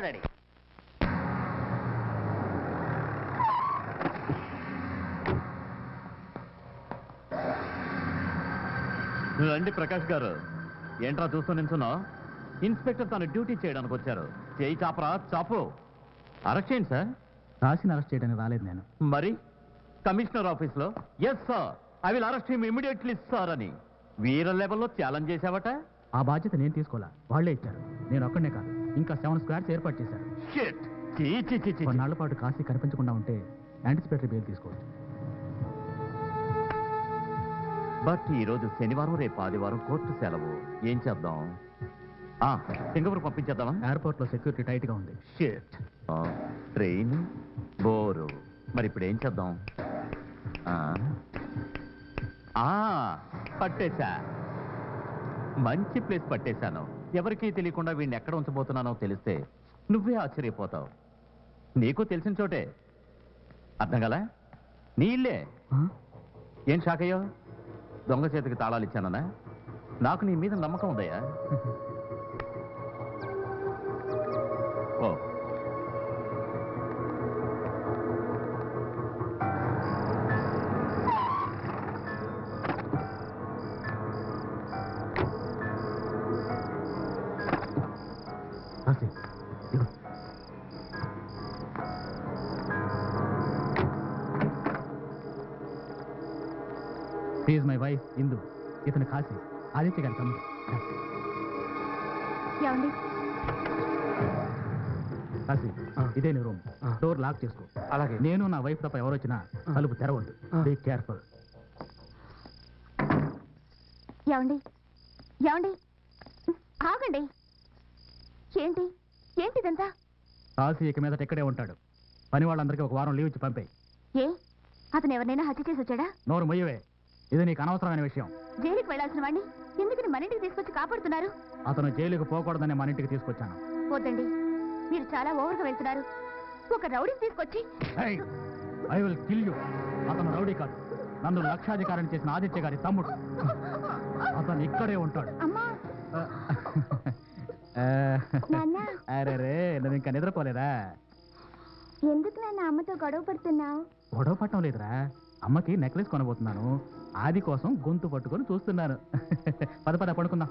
Ready రండి ప్రకాష్ గారు ఏంట్రా చూస్తూ నించున్నావు ఇన్స్పెక్టర్ తన డ్యూటీ చేయడానికి వచ్చారు చేయి చాపరా చాపు అరెస్ట్ చేయండి సార్ రాసిన అరెస్ట్ చేయడానికి రాలేదు నేను మరి కమిషనర్ ఆఫీస్ లో yes sir I will arrest him immediately sir అని వీర లెవెల్లో ఛాలెంజ్ చేశావట ఆ బాధ్యత నేను తీసుకోవాలా వాళ్ళే ఇచ్చారు నేను ఒక్కడనే కాదు ఇంకా సెవెన్ స్క్వాడ్స్ ఏర్పాటు చేశారు షిట్ చీ చీ చీ చీ కొన్నాళ్ల పాటు కాశీ కనిపించకుండా ఉంటే యాంటిసిపేటరీ బెయిల్ తీసుకోవచ్చు బట్ ఈ రోజు శనివారం రేపు ఆదివారం కోర్టు సెలవు ఏం చేద్దాం ఆ సింగపూర్ పంపించేద్దామా ఎయిర్పోర్ట్ లో సెక్యూరిటీ టైట్ గా ఉంది షిట్ ట్రైన్ బోరు మరి ఇప్పుడు ఏం చేద్దాం ఆ, ఆ, పట్టేశా మంచి ప్లేస్ పట్టేశాను ఎవరికీ తెలియకుండా వీడిని ఎక్కడ ఉంచబోతున్నానో తెలిస్తే నువ్వే ఆశ్చర్యపోతావు నీకు తెలిసిన చోటే అర్థం కదా నీ ఇల్లే ఆ? ఏం షాక్ అయ్యో దొంగ చేతికి తాళాలు ఇచ్చానన్నా నాకు నీ మీద నమ్మకం ఉందయ్యా ఓ కాశీ ఇదిగో. ఈజ్ మై వైఫ్ ఇందు ఇతను కాశీ ఆదిత్య గారి తమ్ముడు ఏమండి కాశీ ఇదే నీ రూమ్ డోర్ లాక్ చేసుకో అలాగే నేను నా వైఫ్ తప్ప ఎవరు వచ్చినా తలుపు తెరవద్దు బీ కేర్ఫుల్ ఏమండి ఏమండి ఆగండి ఏంటి ఏంటి ఇదంతా కాశీ ఇక మీదట ఇక్కడే ఉంటాడు పని వాళ్ళందరికీ ఒక వారం లీవ్ ఇచ్చి పంపే ఏ అతను ఎవరినైనా హత్య చేసి వచ్చాడా నోరు మొయ్యవే ఇది నీకు అనవసరమైన విషయం జైలుకి వెళ్లాల్సిన వాడిని ఎందుకని మన ఇంటికి తీసుకొచ్చి కాపాడుతున్నారు అతను జైలుకు పోకూడదని మన ఇంటికి తీసుకొచ్చాను వద్దండి మీరు చాలా ఓవర్గా వెళ్తున్నారు ఒక రౌడీని తీసుకొచ్చి ఐ విల్ కిల్ యూ అతను రౌడీ కాదు నన్ను లక్షాధికారిని చేసిన ఆదిత్య గారి తమ్ముడు అతను ఇక్కడే ఉంటాడు అమ్మా నాన్న అరే రే నువ్వు ఇంకా నిద్రపోలేదా ఎందుకు నాన్న అమ్మతో గొడవ పడుతున్నావు గొడవ పట్టం లేదురా అమ్మకి నెక్లెస్ కొనబోతున్నాను ఆది కోసం గొంతు పట్టుకొని చూస్తున్నాను పద పద పడుకుందాం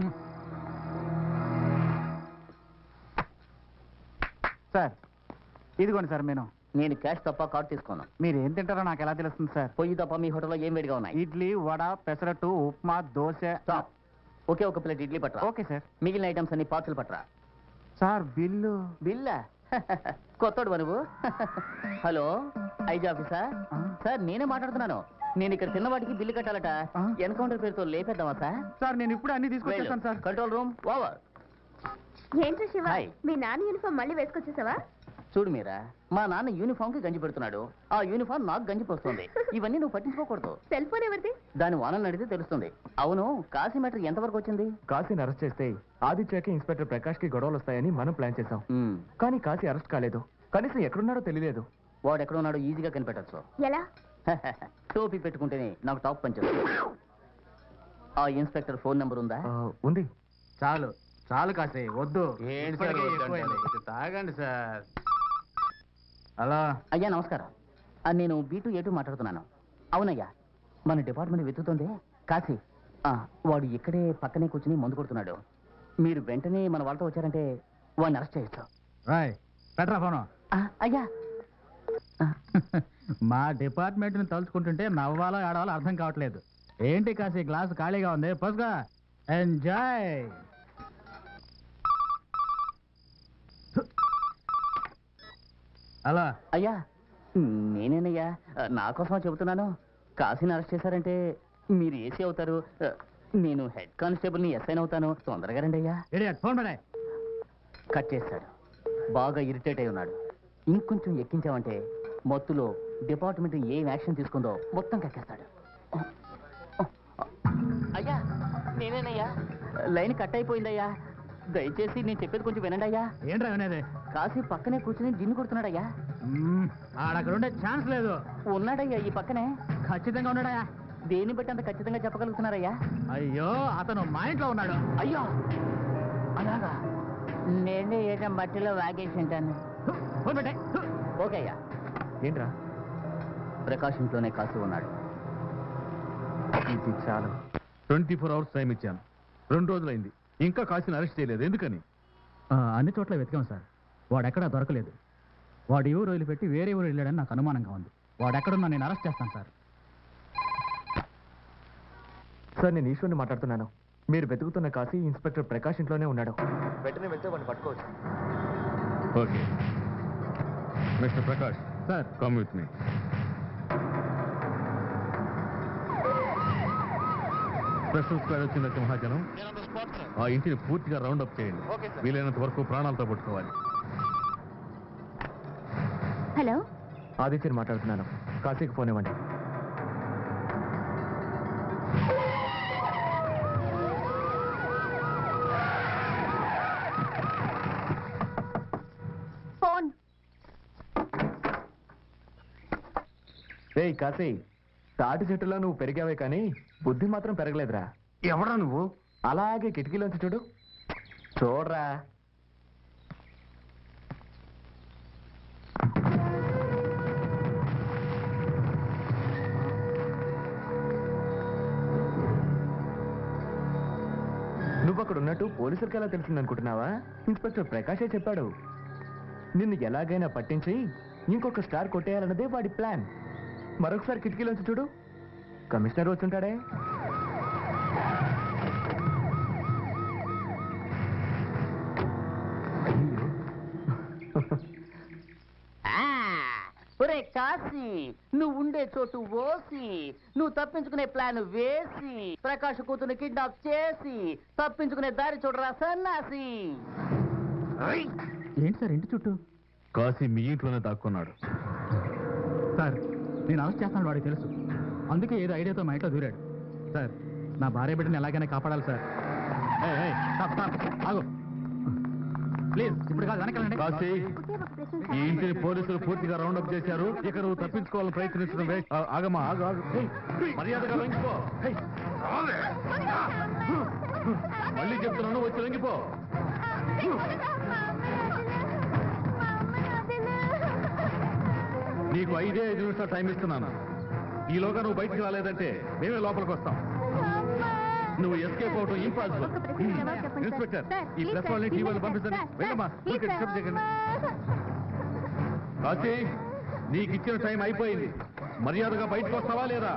సార్ ఇదిగోండి సార్ నేను నేను క్యాష్ తప్ప కార్డు తీసుకోను మీరు ఏం తింటారో నాకు ఎలా తెలుస్తుంది సార్ పొయ్యి తప్ప మీ హోటల్లో ఏం వేడిగా ఉన్నాయి ఇడ్లీ వడ పెసరట్టు ఉప్మా దోశ స్టాప్ ఒకే ఒక ప్లేట్ ఇడ్లీ పట్టరా ఓకే సార్ మిగిలిన ఐటమ్స్ అన్ని పార్సల్ పట్టరా సార్ బిల్లు బిల్లా కొత్తడు నువ్వు హలో ఐజీ ఆఫీసా ఆ? సార్ నేనే మాట్లాడుతున్నాను నేను ఇక్కడ తిన్నవాటికి బిల్లు కట్టాలట ఆ? ఎన్కౌంటర్ పేరుతో లేపేద్దామా సార్ సార్ నేను ఇప్పుడు అన్ని తీసుకొచ్చేస్తాను సార్ కంట్రోల్ రూమ్ ఓవర్ ఏంటో శివ హాయ్. మీ నాన్న యూనిఫామ్ మళ్ళీ వేసుకొచ్చేసావా చూడు మీరా మా నాన్న యూనిఫామ్ కి గంజి పెడుతున్నాడు ఆ యూనిఫామ్ నాకు గంజి పోస్తుంది ఇవన్నీ నువ్వు పట్టించుకోకూడదు సెల్ ఫోన్ ఎవరిది దాని వానలు అడిగితే తెలుస్తుంది అవును కాశీ మ్యాటర్ ఎంతవరకు వచ్చింది కాశీని అరెస్ట్ చేస్తే ఆదిత్యకి ఇన్స్పెక్టర్ ప్రకాష్ కి గొడవలు వస్తాయని మనం ప్లాన్ చేశాం మ్మ్. కానీ కాశీ అరెస్ట్ కాలేదు కనీసం ఎక్కడున్నాడో తెలియలేదు వాడు ఎక్కడ ఉన్నాడో ఈజీగా కనిపెట్టచ్చు ఎలా టోపీ పెట్టుకుంటేనే నాకు టాప్ పంచేస్తుంది ఆ ఇన్స్పెక్టర్ ఫోన్ నెంబర్ ఉందా ఆ, ఉంది చాలు చాలు కాసే వద్దు ఏంటి సార్ ఇప్పటికే వద్దంటారు? ఎక్కువైంది. ఇది తాగండి సార్ హలో అయ్యా నమస్కారం ఆ, నేను బీటు ఏటు మాట్లాడుతున్నాను అవునయ్యా మన డిపార్ట్మెంట్ వెతుకుతుంది కాశీ ఆ, వాడు ఇక్కడే పక్కనే కూర్చుని మందు కొడుతున్నాడు మీరు వెంటనే మన వాళ్ళతో వచ్చారంటే వాడిని అరెస్ట్ చేయొచ్చు రాయ్ పెట్టరా ఫోను ఆ, అయ్యా ఆ, మా డిపార్ట్మెంట్ ని తలుచుకుంటుంటే నవ్వాలో ఆడవాలో అర్థం కావట్లేదు ఏంటి కాసి గ్లాస్ ఖాళీగా ఉంది పోసుగా ఎంజాయ్ హలో అయ్యా నేనేనయ్యా ఆ, నా కోసం చెబుతున్నాను కాశీని అరెస్ట్ చేశారంటే మీరు ఏసీ అవుతారు ఆ, నేను హెడ్ కానిస్టేబుల్ని ఎస్ఐన్ అవుతాను తొందరగా రండి అయ్యా ఇడియట్ ఫోన్ పడే కట్ చేశాడు బాగా ఇరిటేట్ అయి ఉన్నాడు ఇంకొంచెం ఎక్కించామంటే మత్తులో డిపార్ట్మెంట్ ఏం యాక్షన్ తీసుకుందో మొత్తం కక్కేస్తాడు అయ్యా నేనేనయ్యా లైన్ కట్ అయిపోయిందయ్యా దయచేసి నేను చెప్పేది కొంచెం వినండి అయ్యా ఏంట్రా వినేది కాశీ పక్కనే కూర్చుని జిన్ను కొడుతున్నాడయ్యా మ్మ్, ఆడక్కడ ఉండే ఛాన్స్ లేదు ఉన్నాడయ్యా ఈ పక్కనే ఖచ్చితంగా ఉన్నాడా దేన్ని బట్టి అంత ఖచ్చితంగా చెప్పగలుగుతున్నారయ్యా అయ్యో అతను మా ఇంట్లో ఉన్నాడు అయ్యో అలాగా నేను ఏదో మట్టిలో వాగేసి ఉంటాను ఫోన్ పెట్టే ఓకే అయ్యా ఏంట్రా ప్రకాష్ ఇంట్లోనే కాసి ఉన్నాడు ఇది చాలు ట్వంటీ ఫోర్ అవర్స్ టైం ఇచ్చాను రెండు రోజులైంది ఇంకా కాసిని అరెస్ట్ చేయలేదు ఎందుకని ఆ, అన్ని చోట్ల వెతికాం సార్ వాడు ఎక్కడా దొరకలేదు వాడు ఈ ఊరు వదిలిపెట్టి వేరే ఊరు వెళ్ళాడని నాకు అనుమానంగా ఉంది వాడు ఎక్కడున్నా నేను అరెస్ట్ చేస్తాను సార్ సార్ నేను ఈశ్వర్ని మాట్లాడుతున్నాను మీరు వెతుకుతున్న కాసి ఇన్స్పెక్టర్ ప్రకాష్ ఇంట్లోనే ఉన్నాడు వెంటనే వెళ్తే వాడిని పట్టుకోవచ్చు okay mister Prakash sir come with me special squad వచ్చింది సింహాచలం ఆ ఇంటిని పూర్తిగా రౌండ్ అప్ చేయండి వీలైనంత వరకు ప్రాణాలతో పట్టుకోవాలి హలో ఆదిత్యని మాట్లాడుతున్నాను కాశీకి ఫోన్ ఇవ్వండి ఫోన్ రేయ్ కాశీ తాటి చెట్టులో నువ్వు పెరిగావే కానీ బుద్ధి మాత్రం పెరగలేదురా ఎవడా నువ్వు అలాగే కిటికీలోంచి చూడు చూడరా నువ్వు అక్కడ ఉన్నట్టు పోలీసులకి ఎలా తెలిసింది అనుకుంటున్నావా ఇన్స్పెక్టర్ ప్రకాశే చెప్పాడు నిన్ను ఎలాగైనా పట్టించి ఇంకొక స్టార్ కొట్టేయాలన్నదే వాడి ప్లాన్ మరొకసారి కిటికీలోంచి చూడు కమిషనర్ వచ్చుంటాడే అయ్యో ఒరే కాశీ నువ్వు ఉండే చోటు ఓసి నువ్వు తప్పించుకునే ప్లాన్ వేసి ప్రకాష్ కూతురు కిడ్నాప్ చేసి తప్పించుకునే దారి చూడరా సన్నాసి ఏంటి సార్ ఇంటి చుట్టూ కాశీ మీ ఇంట్లోనే దాక్కున్నాడు సార్ నేను అరెస్ట్ చేస్తాను వాడికి తెలుసు అందుకే ఏదో ఐడియాతో మా ఇంట్లో దూరాడు సార్ నా భార్య బిడ్డని ఎలాగైనా కాపాడాలి సార్ ఏయ్, ఏయ్, స్టాప్, స్టాప్, ఆగు ప్లీజ్ ఇప్పుడు కాదు వెనకాలండి కాశీ ఒకే ఒక ప్రశ్న ఈ ఇంటిని పోలీసులు పూర్తిగా రౌండ్ అప్ చేశారు ఇక నువ్వు తప్పించుకోవాలని ప్రయత్నించడం వే- ఆ, ఆగమ్మా ఆగు ఆగు ఏయ్, మర్యాదగా లొంగిపో ఏయ్, రావే. మళ్ళీ చెప్తున్నాను వచ్చి లొంగిపో నీకు ఐదే ఐదు నిమిషాలు టైం ఇస్తున్నాను ఈలోగా నువ్వు బయటికి రాలేదంటే మేమే లోపలికి వస్తాం నువ్వు ఎస్కేప్ అవటం ఇంపాసిబుల్ ఒక్క ప్రశ్న జవాబు చెప్పండి సార్. ఇన్స్పెక్టర్ సార్, ఈ ప్లీజ్ ప్రెస్ సార్, వాళ్ళని ప్లీజ్ టీవీలో సార్, పంపించండి సార్, వెళ్ళమ్మా ప్లీజ్ ఊరికే సార్. డిస్టర్బ్ చేయకండి కాశీ నీకు ఇచ్చిన టైం అయిపోయింది మర్యాదగా బయటకు వస్తావా లేదా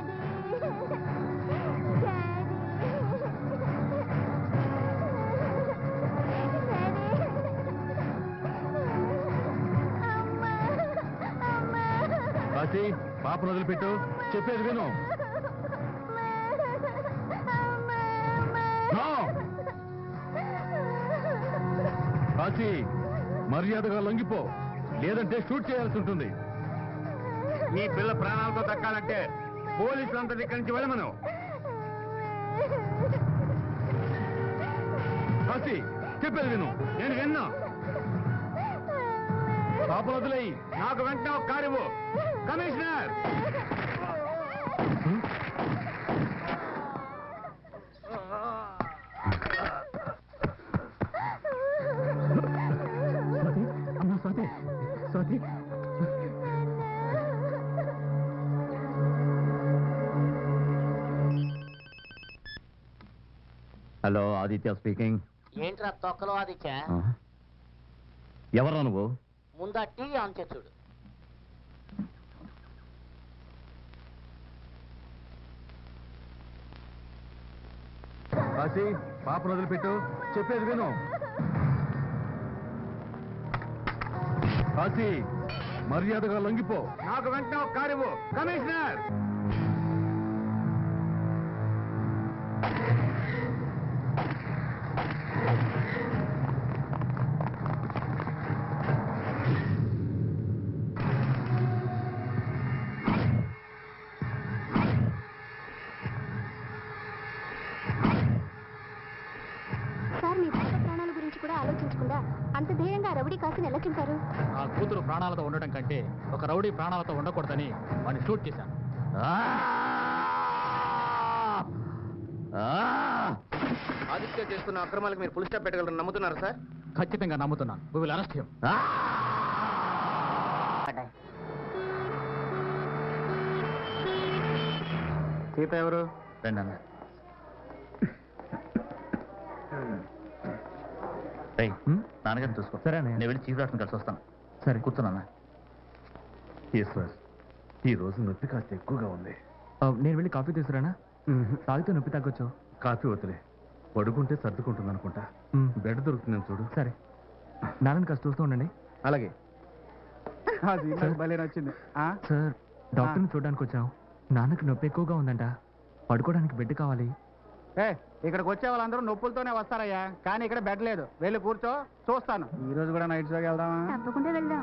కాశీ పాపను వదిలిపెట్టు చెప్పేది విను నో! కాశీ మర్యాదగా లొంగిపో లేదంటే షూట్ చేయాల్సి ఉంటుంది నీ పిల్ల ప్రాణాలతో దక్కాలంటే పోలీసులంతా ఇక్కడి నుంచి వెళ్ళమను కాశీ చెప్పేది విను నేను విన్నా పాపలు వదిలేయి నాకు వెంటనే ఒక కారు కమిషనర్ స్వాతి అమ్మా స్వాతి స్వాతి హలో ఆదిత్య స్పీకింగ్ ఏంట్రా తొక్కలో ఆదిత్య ఎవరా నువ్వు ముందా టీవీ ఆన్ చేసి చూడు కాశీ పాపను వదిలిపెట్టు చెప్పేది విను కాశీ మర్యాదగా లొంగిపో నాకు వెంటనే ఒక కారు కమిషనర్ సార్ మీ భర్త ప్రాణాల గురించి కూడా ఆలోచించకుండా అంత ధైర్యంగా రౌడీ కాసిన ఎలా చంపారు నా కూతురు ప్రాణాలతో ఉండటం కంటే ఒక రౌడీ ప్రాణాలతో ఉండకూడదని వాడిని షూట్ చేశాను ఆదిత్య చేస్తున్న అక్రమాలకు మీరు పులి స్టాప్ పెట్టగలరని నమ్ముతున్నారు సార్ ఖచ్చితంగా నమ్ముతున్నాను we will arrest him Sita ఎవరు రండి అన్న రేయ్, నాన్నగారిని చూసుకో సరే అన్నయ్య. నేను వెళ్ళి చీఫ్ డాక్టర్ని కలిసి వస్తాను సరే కూర్చున్నా ఈశ్వర్ ఈ రోజు నొప్పి కాస్త ఎక్కువగా ఉంది ఆ, నేను వెళ్ళి కాఫీ తీసుకురానా తాగితే నొప్పి తగ్గొచ్చు కాఫీ వదిలే పడుకుంటే సర్దుకుంటుంది అనుకుంటా మ్, బెడ్ దొరుకుతుందని చూడు సరే నాన్న కాస్త చూస్తూ ఉండండి అలాగే ఆ సీన్ నాకు భలే నచ్చింది ఆ? సార్ డాక్టర్ని చూడడానికి వచ్చాం నాన్నకి నొప్పి ఎక్కువగా ఉందంట పడుకోవడానికి బెడ్ కావాలి ఏ ఇక్కడికి వచ్చే వాళ్ళందరూ నొప్పులతోనే వస్తారయ్యా కానీ ఇక్కడ బెడ్ లేదు వెళ్ళి కూర్చో చూస్తాను ఈ రోజు కూడా నైట్ షోకి వెళ్దామా తప్పకుండా వెళ్దాం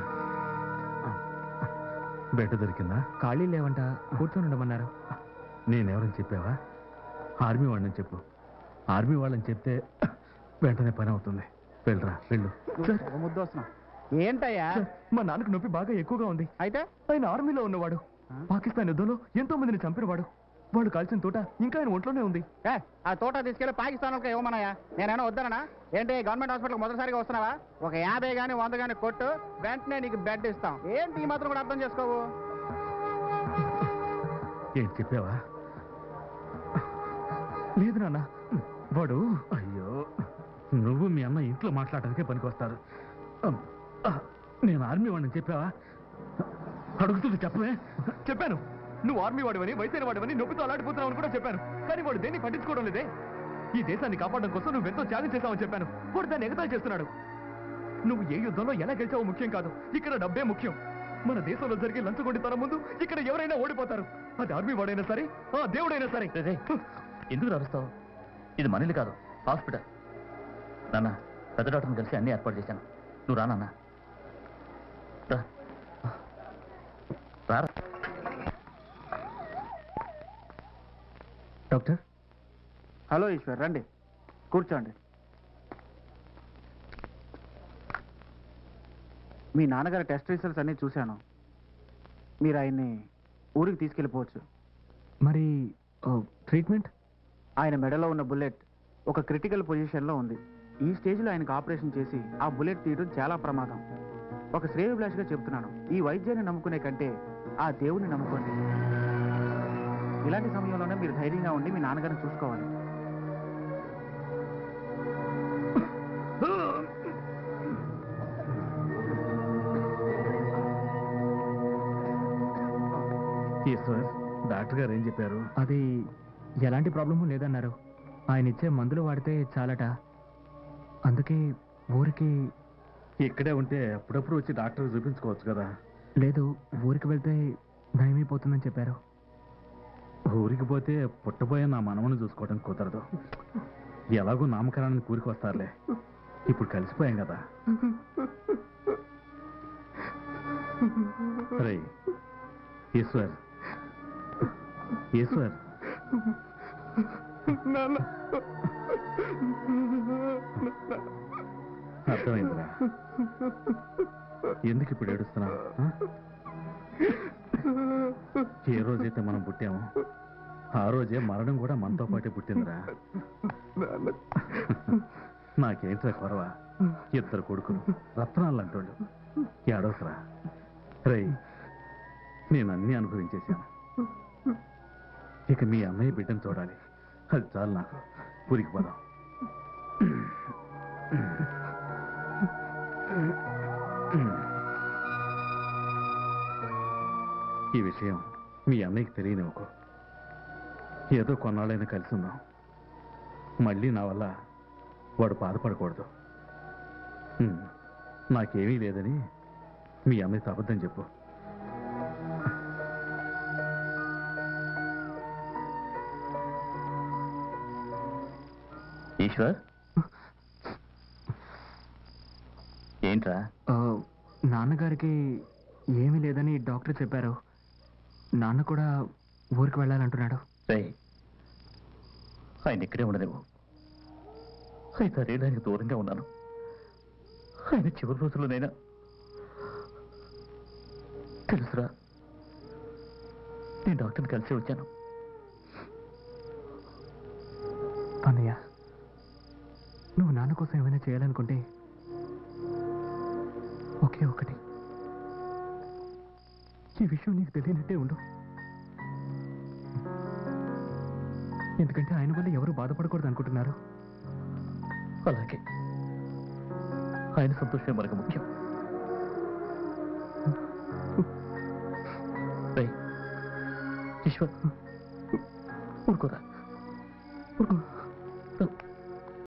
బెడ్ దొరికిందా ఖాళీ లేవంట కూర్చొని ఉండమన్నారు నేనెవరని చెప్పావా ఆర్మీ వాళ్ళని చెప్పు ఆర్మీ వాళ్ళని చెప్తే వెంటనే పని అవుతుంది వెళ్ళరా వెళ్ళు ఒక ముద్దు వస్తున్నాం ఏంటయ్యా సార్, మా నాన్నకు నొప్పి బాగా ఎక్కువగా ఉంది అయితే ఆయన ఆర్మీలో ఉన్నవాడు పాకిస్తాన్ యుద్ధంలో ఎంతో మందిని చంపినవాడు వాళ్ళు కాల్చిన తోట ఇంకా ఆయన ఒంట్లోనే ఉంది ఏ ఆ తోట తీసుకెళ్లి పాకిస్తాన్ వాళ్ళకి ఇవ్వమన్నాయా నేనైనా వద్దనా ఏంటి గవర్నమెంట్ హాస్పిటల్ మొదటిసారిగా వస్తున్నావా ఒక యాభై గానీ వంద గానీ కొట్టు వెంటనే నీకు బెడ్ ఇస్తాం ఏంటి ఈ మాత్రం కూడా అర్థం చేసుకోవు ఏంటి చెప్పావా లేదు నాన్న వాడు అయ్యో నువ్వు మీ అన్న ఇంట్లో మాట్లాడటానికే పనికొస్తారు అమ్, ఆ, నేను ఆర్మీ వాడిని చెప్పావా అడుగుతుంది చెప్పవే చెప్పాను నువ్వు ఆర్మీ వాడివని వైసైన వాడివని నొప్పితో అలాడిపోతున్నావు అని కూడా చెప్పాను కానీ వాడు దేన్ని పట్టించుకోవడం లేదే ఈ దేశాన్ని కాపాడడం కోసం నువ్వు ఎంతో త్యాగం చేశావని చెప్పాను వాడు దాన్ని ఎగతాళి చేస్తున్నాడు నువ్వు ఏ యుద్ధంలో ఎలా గెలిచావో ముఖ్యం కాదు ఇక్కడ డబ్బే ముఖ్యం మన దేశంలో జరిగే లంచగొండితనం ముందు ఇక్కడ ఎవరైనా ఓడిపోతారు అది ఆర్మీ వాడైనా సరే ఆ దేవుడైనా సరే రే, రే, ఎందుకు అరుస్తావు ఇది మనీలు కాదు హాస్పిటల్ నాన్న పెద్ద డాక్టర్ని కలిసి అన్ని ఏర్పాటు చేశాను నువ్వు రా నాన్న రా. రారా డాక్టర్ హలో ఈశ్వర్ రండి కూర్చోండి మీ నాన్నగారి టెస్ట్ రిజల్ట్స్ అన్నీ చూశాను మీరు ఆయన్ని ఊరికి తీసుకెళ్ళిపోవచ్చు మరి ట్రీట్మెంట్ ఆయన మెడలో ఉన్న బుల్లెట్ ఒక క్రిటికల్ పొజిషన్లో ఉంది ఈ స్టేజ్లో ఆయనకు ఆపరేషన్ చేసి ఆ బుల్లెట్ తీయడం చాలా ప్రమాదం ఒక శ్రేయోభిలాషిగా చెప్తున్నాను ఈ వైద్యాన్ని నమ్ముకునే కంటే ఆ దేవుని నమ్ముకోండి ఇలాంటి సమయంలోనే మీరు ధైర్యంగా ఉండి మీ నాన్నగారిని చూసుకోవాలి ఈశ్వర్ డాక్టర్ గారు ఏం చెప్పారు అది ఎలాంటి ప్రాబ్లము లేదన్నారు ఆయన ఇచ్చే మందులు వాడితే చాలట అందుకే ఊరికి ఇక్కడే ఉంటే అప్పుడప్పుడు వచ్చి డాక్టర్ చూపించుకోవచ్చు కదా లేదు ఊరికి వెళ్తే నయమైపోతుందని చెప్పారు ఊరికి పోతే పుట్టబోయే నా మనవని చూసుకోవడం కుదరదు ఎలాగో నామకరణానికి ఊరికి వస్తారులే ఇప్పుడు కలిసిపోయాం కదా రే ఈశ్వర్ ఈశ్వర్ అర్థమైందిరా ఎందుకు ఇప్పుడు ఏడుస్తున్నావు ఆ? ఏ రోజైతే మనం పుట్టామో ఆ రోజే మరణం కూడా మనతో పాటే పుట్టిందిరా నాకేంట్రా కొరవ ఇద్దరు కొడుకులు రత్నాలు అంటోళ్ళు ఏడవసరా రేయ్ నేను అన్నీ అనుభవించేశాను ఇక మీ అన్నయ్య బిడ్డను చూడాలి అది చాలు నాకు ఊరికి పోదాం ఈ విషయం మీ అన్నయ్యకి తెలియనివ్వకు ఏదో కొన్నాళ్ళైనా కలిసి ఉందాం మళ్ళీ నా వల్ల వాడు బాధపడకూడదు ఉమ్, నాకేమీ లేదని మీ అన్నయ్యతో అబద్ధం చెప్పు ఈశ్వర్ ఏంట్రా ఆ, నాన్నగారికి ఏమీ లేదని డాక్టర్ చెప్పారు నాన్న కూడా ఊరికి వెళ్ళాలంటున్నాడు రే ఆయన ఇక్కడే ఉండలేవు ఆయన శరీరానికి దూరంగా ఉన్నాను ఆయన చివరి రోజుల్లోనైనా తెలుసురా నేను డాక్టర్ని కలిసి వచ్చాను అన్నయ్య నువ్వు నాన్న కోసం ఏమైనా చేయాలనుకుంటే ఒకే ఒకటి ఈ విషయం నీకు తెలియనట్టే ఉండు ఎందుకంటే ఆయన వల్ల ఎవరు బాధపడకూడదు అనుకుంటున్నారు అలాగే ఆయన సంతోషమే మనకు ముఖ్యం రేయ్, ఈశ్వర్ ఊరుకోరా ఊరుకో